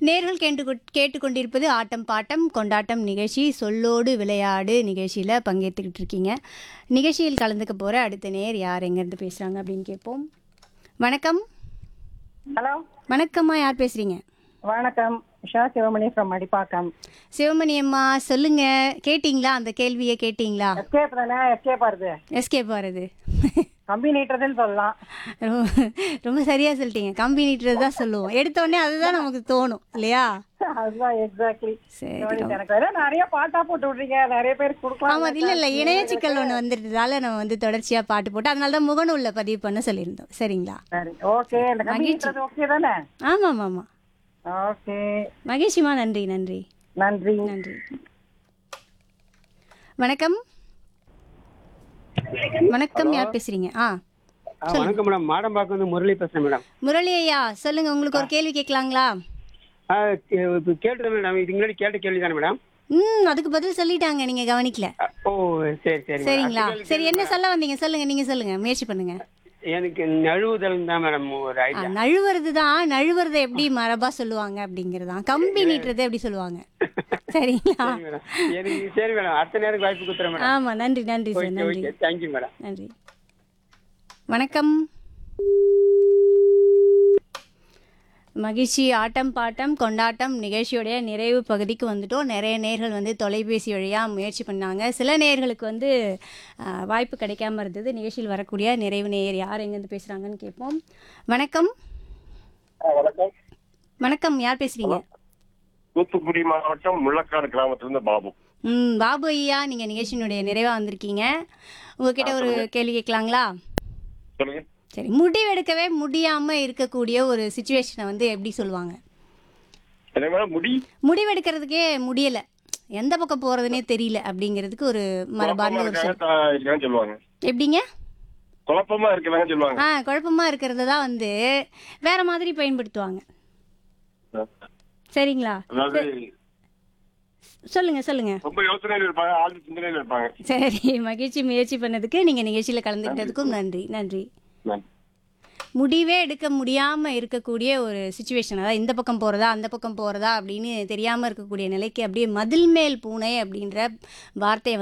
நேர்கள் கேட்டு கேட்டுக்கொண்டிருப்பது ஆட்டம் பாட்டம் கொண்டாட்டம் நிகழ்ச்சி சொல்லோடு விளையாடு நிகழ்ச்சியில் பங்கேற்றுக்கிட்டு இருக்கீங்க நிகழ்ச்சியில் கலந்துக்க போகிற அடுத்த நேர் யார் எங்கேருந்து பேசுகிறாங்க அப்படின்னு கேட்போம் வணக்கம் ஹலோ வணக்கம்மா யார் பேசுகிறீங்க வணக்கம் உஷா சிவமணி ஃப்ரம் மடிப்பாக்கம் சிவமணி அம்மா சொல்லுங்க கேட்டிங்களா அந்த கேள்வியை கேட்டிங்களா எஸ்கேப் தானே எஸ்கேப் வருது எஸ்கேப் வருது கம்பி நீட்டுறதுன்னு சொல்லலாம் ரொம்ப ரொம்ப சரியாக சொல்லிட்டீங்க கம்பி நீட்டுறது தான் சொல்லுவோம் எடுத்த உடனே அதுதான் நமக்கு தோணும் இல்லையா அதுதான் எக்ஸாக்ட்லி சரி எனக்கு வேற நிறைய பாட்டா போட்டு விட்றீங்க நிறைய பேருக்கு கொடுக்கலாம் ஆமா இல்ல இல்ல இணைய சிக்கல் ஒண்ணு வந்துட்டதால நம்ம வந்து தொடர்ச்சியா பாட்டு போட்டு அதனால தான் முகநூல்ல பதிவு பண்ண சொல்லியிருந்தோம் சரிங்களா சரி ஓகே இந்த கம்பி நீட்டுறது ஓகே தானே ஆமா ஆமா ஆமா ஓகே மகேஷிமா நன்றி நன்றி நன்றி நன்றி வணக்கம் வணக்கம் யார் பேசுறீங்க ஆ ஆ, வணக்கம் மேடம் மாடம்பாக்கம் வந்து முரளி பேசுறேன் மேடம் முரளி ஐயா சொல்லுங்க உங்களுக்கு ஒரு கேள்வி கேட்கலாங்களா ஆ, கே- இப்ப கேட்டது மேடம் இதுக்கு முன்னாடி கேட்ட கேள்வி தானே மேடம் ம் அதுக்கு பதில் சொல்லிட்டாங்க நீங்க கவனிக்கல ஆ, ஓ சரி சரி மேடம். சரிங்களா அடுத்த சரி கேள்வி என்ன சொல்ல வந்தீங்க சொல்லுங்க நீங்க சொல்லுங்க முயற்சி பண்ணுங்க எனக்கு நழுவுதல் தான் மேடம் ஒரு ஆ, ஐடியா நழுவுறது தான் நழுவுறதை எப்படி மரபா சொல்லுவாங்க அப்படிங்கிறது தான் கம்பி நீட்டுறது எப்படி சொல்லுவாங்க சரிங்களா சரி மேடம் எனக்கு சரி மேடம் அடுத்த நேரம் வாய்ப்பு கொடுத்துறேன் மேடம் ஆமா நன்றி நன்றி சார் ஓகே நன்றி ஓகே தேங்க்யூ மேடம் நன்றி வணக்கம் மகிழ்ச்சி ஆட்டம் பாட்டம் கொண்டாட்டம் நிகழ்ச்சியுடைய நிறைவு பகுதிக்கு வந்துட்டோம் நிறைய நேர்கள் வந்து தொலைபேசி வழியாக முயற்சி பண்ணாங்க சில நேர்களுக்கு வந்து ஆ, வாய்ப்பு கிடைக்காம இருந்தது நிகழ்ச்சியில் வரக்கூடிய நிறைவு நேயர் யார் எங்கேருந்து பேசுகிறாங்கன்னு கேட்போம் வணக்கம் வணக்கம் வணக்கம் யார் பேசுகிறீங்க தூத்துக்குடி மாவட்டம் முள்ளக்காடு கிராமத்திலிருந்து பாபு ம் பாபு ஐயா நீங்கள் நிகழ்ச்சியினுடைய நிறைவாக வந்திருக்கீங்க உங்ககிட்ட ஒரு கேள்வி கேட்கலாங்களா சொல்லுங்க சரி முடிவெடுக்கவே முடியாம இருக்கக்கூடிய ஒரு சுச்சுவேஷனை வந்து எப்படி சொல்லுவாங்க என்ன மேடம் முடி முடிவெடுக்கிறதுக்கே முடியல எந்த பக்கம் போறதுனே தெரியல அப்படிங்கிறதுக்கு ஒரு குழப்பமா மரபார்ந்த ஒரு இருக்காங்க சொல் தா- இருக்காங்கன்னு சொல்லுவாங்க எப்படிங்க குழப்பமா இருக்கலாங்க சொல்லுவாங்க ஆ குழப்பமா இருக்கிறது தான் வந்து வேற மாதிரி பயன்படுத்துவாங்க சரிங்களா அதாவது சொல்லுங்க சொல்லுங்க ரொம்ப யோசனையில் இருப்பாங்க ஆழ்ந்த சிந்தனையில் இருப்பாங்க சரி மகிழ்ச்சி முயற்சி பண்ணதுக்கு நீங்க நிகழ்ச்சியில கலந்துக்கிட்டதுக்கும் நன்றி நன்றி நன்றி. முடிவே எடுக்க முடியாம இருக்கக்கூடிய ஒரு சுச்சுவேஷன் அதாவது இந்த பக்கம் போறதா அந்த பக்கம் போறதா அப்படின்னு தெரியாம இருக்கக்கூடிய நிலைக்கு அப்படியே மதில் மேல் பூனை அப்படின்ற வார்த்தையை